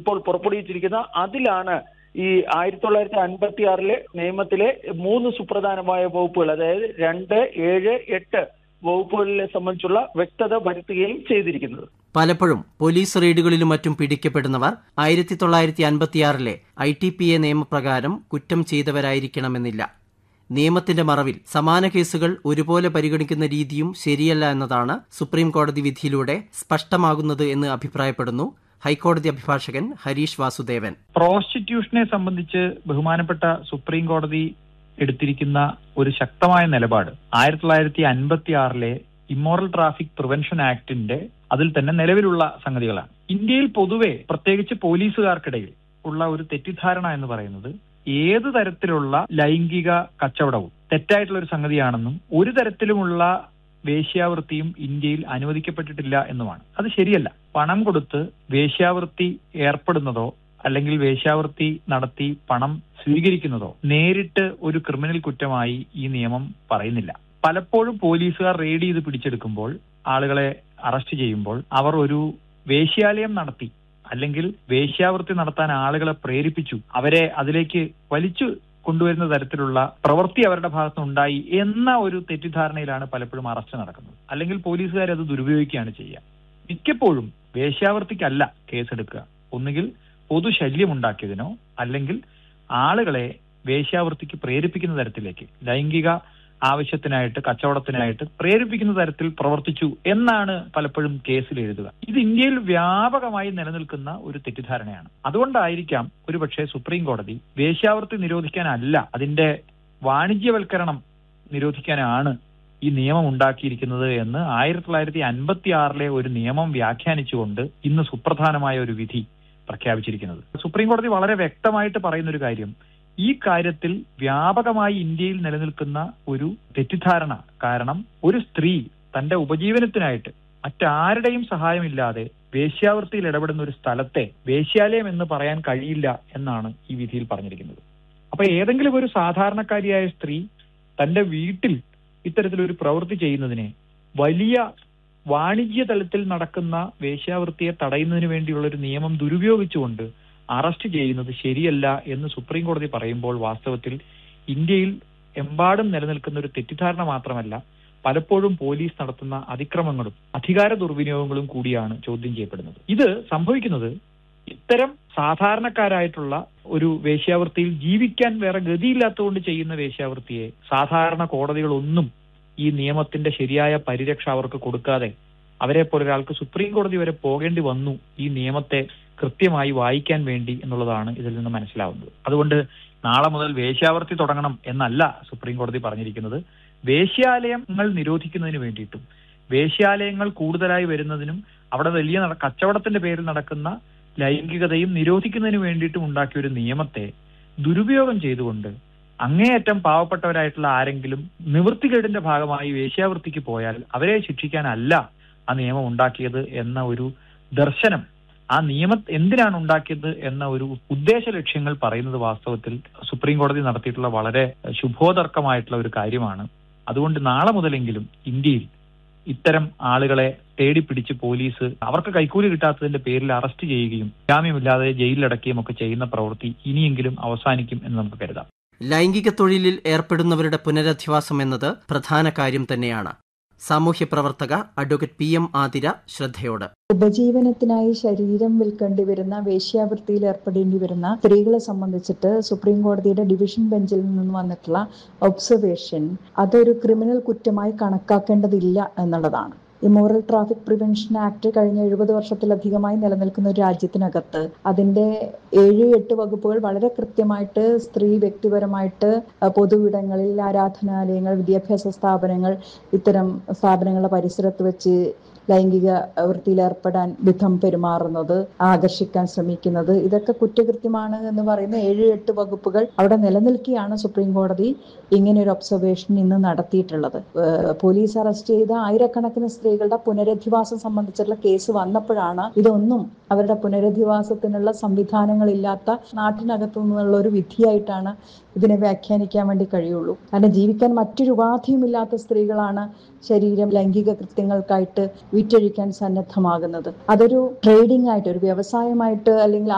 ഇപ്പോൾ പുറപ്പെടുവിച്ചിരിക്കുന്ന അതിലാണ് ഈ ആയിരത്തി തൊള്ളായിരത്തി അൻപത്തി ആറിലെ നിയമത്തിലെ മൂന്ന് സുപ്രധാനമായ വകുപ്പുകൾ അതായത് രണ്ട് ഏഴ് എട്ട് വകുപ്പുകളിലെ സംബന്ധിച്ചുള്ള വ്യക്തത വരുത്തുകയും ചെയ്തിരിക്കുന്നത് പലപ്പോഴും പോലീസ് റെയ്ഡുകളിലും മറ്റും പിടിക്കപ്പെടുന്നവർ ആയിരത്തി തൊള്ളായിരത്തി അൻപത്തിയാറിലെ ഐ ടി പി എ നിയമപ്രകാരം കുറ്റം ചെയ്തവരായിരിക്കണമെന്നില്ല നിയമത്തിന്റെ മറവിൽ സമാന കേസുകൾ ഒരുപോലെ പരിഗണിക്കുന്ന രീതിയും ശരിയല്ല എന്നതാണ് സുപ്രീം കോടതി വിധിയിലൂടെ സ്പഷ്ടമാകുന്നത് എന്ന് അഭിപ്രായപ്പെടുന്നു ഹൈക്കോടതി അഭിഭാഷകൻ ഹരീഷ് വാസുദേവൻ പ്രോസ്റ്റിറ്റ്യൂഷനെ സംബന്ധിച്ച് ബഹുമാനപ്പെട്ട സുപ്രീം കോടതി എടുത്തിരിക്കുന്ന ഒരു ശക്തമായ നിലപാട് ആയിരത്തി തൊള്ളായിരത്തി അൻപത്തി ആറിലെ ഇമ്മോറൽ ട്രാഫിക് പ്രിവെൻഷൻ ആക്ടിന്റെ അതിൽ തന്നെ നിലവിലുള്ള സംഗതികളാണ് ഇന്ത്യയിൽ പൊതുവെ പ്രത്യേകിച്ച് പോലീസുകാർക്കിടയിൽ ഉള്ള ഒരു തെറ്റിദ്ധാരണ എന്ന് പറയുന്നത് ഏത് തരത്തിലുള്ള ലൈംഗിക കച്ചവടവും തെറ്റായിട്ടുള്ള ഒരു സംഗതിയാണെന്നും ഒരു തരത്തിലുമുള്ള വേശ്യാവൃത്തിയും ഇന്ത്യയിൽ അനുവദിക്കപ്പെട്ടിട്ടില്ല എന്നുമാണ് അത് ശരിയല്ല പണം കൊടുത്ത് വേശ്യാവൃത്തി ഏർപ്പെടുന്നതോ അല്ലെങ്കിൽ വേശ്യാവൃത്തി നടത്തി പണം സ്വീകരിക്കുന്നതോ നേരിട്ട് ഒരു ക്രിമിനൽ കുറ്റമായി ഈ നിയമം പറയുന്നില്ല പലപ്പോഴും പോലീസുകാർ റെയ്ഡ് ചെയ്ത് പിടിച്ചെടുക്കുമ്പോൾ ആളുകളെ അറസ്റ്റ് ചെയ്യുമ്പോൾ അവർ ഒരു വേശ്യാലയം നടത്തി അല്ലെങ്കിൽ വേശ്യാവൃത്തി നടത്താൻ ആളുകളെ പ്രേരിപ്പിച്ചു അവരെ അതിലേക്ക് വലിച്ചു കൊണ്ടുവരുന്ന തരത്തിലുള്ള പ്രവൃത്തി അവരുടെ ഭാഗത്ത് ഉണ്ടായി എന്ന ഒരു തെറ്റിദ്ധാരണയിലാണ് പലപ്പോഴും അറസ്റ്റ് നടക്കുന്നത് അല്ലെങ്കിൽ പോലീസുകാർ അത് ദുരുപയോഗിക്കുകയാണ് ചെയ്യുക മിക്കപ്പോഴും വേശ്യാവൃത്തിക്കല്ല കേസെടുക്കുക ഒന്നുകിൽ പൊതുശല്യം ഉണ്ടാക്കിയതിനോ അല്ലെങ്കിൽ ആളുകളെ വേശ്യാവൃത്തിക്ക് പ്രേരിപ്പിക്കുന്ന തരത്തിലേക്ക് ലൈംഗിക ആവശ്യത്തിനായിട്ട് കച്ചവടത്തിനായിട്ട് പ്രേരിപ്പിക്കുന്ന തരത്തിൽ പ്രവർത്തിച്ചു എന്നാണ് പലപ്പോഴും കേസിൽ എഴുതുക ഇത് ഇന്ത്യയിൽ വ്യാപകമായി നിലനിൽക്കുന്ന ഒരു തെറ്റിദ്ധാരണയാണ് അതുകൊണ്ടായിരിക്കാം ഒരുപക്ഷെ സുപ്രീം കോടതി വേശ്യാവൃത്തി നിരോധിക്കാനല്ല അതിന്റെ വാണിജ്യവൽക്കരണം നിരോധിക്കാനാണ് ഈ നിയമം ഉണ്ടാക്കിയിരിക്കുന്നത് എന്ന് ആയിരത്തി തൊള്ളായിരത്തി അൻപത്തി ആറിലെ ഒരു നിയമം വ്യാഖ്യാനിച്ചുകൊണ്ട് ഇന്ന് സുപ്രധാനമായ ഒരു വിധി പ്രഖ്യാപിച്ചിരിക്കുന്നത് സുപ്രീം കോടതി വളരെ വ്യക്തമായിട്ട് പറയുന്ന ഒരു കാര്യം ഈ കാര്യത്തിൽ വ്യാപകമായി ഇന്ത്യയിൽ നിലനിൽക്കുന്ന ഒരു തെറ്റിദ്ധാരണ കാരണം ഒരു സ്ത്രീ തന്റെ ഉപജീവനത്തിനായിട്ട് മറ്റാരുടെയും സഹായമില്ലാതെ വേശ്യാവൃത്തിയിൽ ഇടപെടുന്ന ഒരു സ്ഥലത്തെ വേശ്യാലയം എന്ന് പറയാൻ കഴിയില്ല എന്നാണ് ഈ വിധിയിൽ പറഞ്ഞിരിക്കുന്നത് അപ്പൊ ഏതെങ്കിലും ഒരു സാധാരണക്കാരിയായ സ്ത്രീ തന്റെ വീട്ടിൽ ഇത്തരത്തിലൊരു പ്രവൃത്തി ചെയ്യുന്നതിനെ വലിയ വാണിജ്യ തലത്തിൽ നടക്കുന്ന വേശ്യാവൃത്തിയെ തടയുന്നതിന് വേണ്ടിയുള്ള ഒരു നിയമം ദുരുപയോഗിച്ചുകൊണ്ട് അറസ്റ്റ് ചെയ്യുന്നത് ശരിയല്ല എന്ന് സുപ്രീം കോടതി പറയുമ്പോൾ വാസ്തവത്തിൽ ഇന്ത്യയിൽ എമ്പാടും നിലനിൽക്കുന്ന ഒരു തെറ്റിദ്ധാരണ മാത്രമല്ല പലപ്പോഴും പോലീസ് നടത്തുന്ന അതിക്രമങ്ങളും അധികാര ദുർവിനിയോഗങ്ങളും കൂടിയാണ് ചോദ്യം ചെയ്യപ്പെടുന്നത് ഇത് സംഭവിക്കുന്നത് ഇത്തരം സാധാരണക്കാരായിട്ടുള്ള ഒരു വേശ്യാവൃത്തിയിൽ ജീവിക്കാൻ വേറെ ഗതിയില്ലാത്തതുകൊണ്ട് ചെയ്യുന്ന വേശ്യാവൃത്തിയെ സാധാരണ കോടതികളൊന്നും ഈ നിയമത്തിന്റെ ശരിയായ പരിരക്ഷ അവർക്ക് കൊടുക്കാതെ അവരെ പോലെ ഒരാൾക്ക് സുപ്രീം കോടതി വരെ പോകേണ്ടി വന്നു ഈ നിയമത്തെ കൃത്യമായി വായിക്കാൻ വേണ്ടി എന്നുള്ളതാണ് ഇതിൽ നിന്ന് മനസ്സിലാവുന്നത് അതുകൊണ്ട് നാളെ മുതൽ വേശ്യാവൃത്തി തുടങ്ങണം എന്നല്ല സുപ്രീം കോടതി പറഞ്ഞിരിക്കുന്നത് വേശ്യാലയങ്ങൾ നിരോധിക്കുന്നതിന് വേണ്ടിയിട്ടും വേശ്യാലയങ്ങൾ കൂടുതലായി വരുന്നതിനും അവിടെ വലിയ നട- കച്ചവടത്തിന്റെ പേരിൽ നടക്കുന്ന ലൈംഗികതയും നിരോധിക്കുന്നതിന് വേണ്ടിയിട്ടും ഉണ്ടാക്കിയ ഒരു നിയമത്തെ ദുരുപയോഗം ചെയ്തുകൊണ്ട് അങ്ങേയറ്റം പാവപ്പെട്ടവരായിട്ടുള്ള ആരെങ്കിലും നിവൃത്തികേടിന്റെ ഭാഗമായി വേശ്യാവൃത്തിക്ക് പോയാൽ അവരെ ശിക്ഷിക്കാനല്ല ആ നിയമം ഉണ്ടാക്കിയത് എന്ന ഒരു ദർശനം ആ നിയമം എന്തിനാണ് ഉണ്ടാക്കിയത് എന്ന ഒരു ഉദ്ദേശ ലക്ഷ്യങ്ങൾ പറയുന്നത് വാസ്തവത്തിൽ സുപ്രീം കോടതി നടത്തിയിട്ടുള്ള വളരെ ശുഭോദർക്കമായിട്ടുള്ള ഒരു കാര്യമാണ് അതുകൊണ്ട് നാളെ മുതലെങ്കിലും ഇന്ത്യയിൽ ഇത്തരം ആളുകളെ തേടി പിടിച്ച് പോലീസ് അവർക്ക് കൈക്കൂലി കിട്ടാത്തതിന്റെ പേരിൽ അറസ്റ്റ് ചെയ്യുകയും ജാമ്യമില്ലാതെ ജയിലിലടക്കുകയും ഒക്കെ ചെയ്യുന്ന പ്രവൃത്തി ഇനിയെങ്കിലും അവസാനിക്കും എന്ന് നമുക്ക് കരുതാം ലൈംഗിക തൊഴിലിൽ ഏർപ്പെടുന്നവരുടെ പുനരധിവാസം എന്നത് പ്രധാന കാര്യം തന്നെയാണ് സാമൂഹ്യ പ്രവർത്തക അഡ്വക്കേറ്റ് പി എം ആതിര ശ്രദ്ധയോട് ഉപജീവനത്തിനായി ശരീരം വിൽക്കേണ്ടി വരുന്ന വേശ്യാവൃത്തിയിൽ ഏർപ്പെടേണ്ടി വരുന്ന സ്ത്രീകളെ സംബന്ധിച്ചിട്ട് സുപ്രീം കോടതിയുടെ ഡിവിഷൻ ബെഞ്ചിൽ നിന്ന് വന്നിട്ടുള്ള ഒബ്സർവേഷൻ അതൊരു ക്രിമിനൽ കുറ്റമായി കണക്കാക്കേണ്ടതില്ല എന്നുള്ളതാണ് ഇമോറൽ ട്രാഫിക് പ്രിവെൻഷൻ ആക്ട് കഴിഞ്ഞ എഴുപത് വർഷത്തിലധികമായി നിലനിൽക്കുന്ന ഒരു രാജ്യത്തിനകത്ത് അതിന്റെ ഏഴ് എട്ട് വകുപ്പുകൾ വളരെ കൃത്യമായിട്ട് സ്ത്രീ വ്യക്തിപരമായിട്ട് അഹ് പൊതുവിടങ്ങളിൽ ആരാധനാലയങ്ങൾ വിദ്യാഭ്യാസ സ്ഥാപനങ്ങൾ ഇത്തരം സ്ഥാപനങ്ങളുടെ പരിസരത്ത് വെച്ച് ലൈംഗിക വൃത്തിയിൽ ഏർപ്പെടാൻ വിധം പെരുമാറുന്നത് ആകർഷിക്കാൻ ശ്രമിക്കുന്നത് ഇതൊക്കെ കുറ്റകൃത്യമാണ് എന്ന് പറയുന്ന ഏഴ് എട്ട് വകുപ്പുകൾ അവിടെ നിലനിൽക്കുകയാണ് സുപ്രീം കോടതി ഇങ്ങനെ ഒരു ഒബ്സർവേഷൻ ഇന്ന് നടത്തിയിട്ടുള്ളത് ഏഹ് പോലീസ് അറസ്റ്റ് ചെയ്ത ആയിരക്കണക്കിന് സ്ത്രീകളുടെ പുനരധിവാസം സംബന്ധിച്ചുള്ള കേസ് വന്നപ്പോഴാണ് ഇതൊന്നും അവരുടെ പുനരധിവാസത്തിനുള്ള സംവിധാനങ്ങളില്ലാത്ത നാട്ടിനകത്തു നിന്നുള്ള ഒരു വിധിയായിട്ടാണ് ഇതിനെ വ്യാഖ്യാനിക്കാൻ വേണ്ടി കഴിയുള്ളൂ കാരണം ജീവിക്കാൻ മറ്റൊരു ഉപാധിയുമില്ലാത്ത സ്ത്രീകളാണ് ശരീരം ലൈംഗിക കൃത്യങ്ങൾക്കായിട്ട് വിറ്റഴിക്കാൻ സന്നദ്ധമാകുന്നത് അതൊരു ട്രേഡിംഗ് ആയിട്ട് ഒരു വ്യവസായമായിട്ട് അല്ലെങ്കിൽ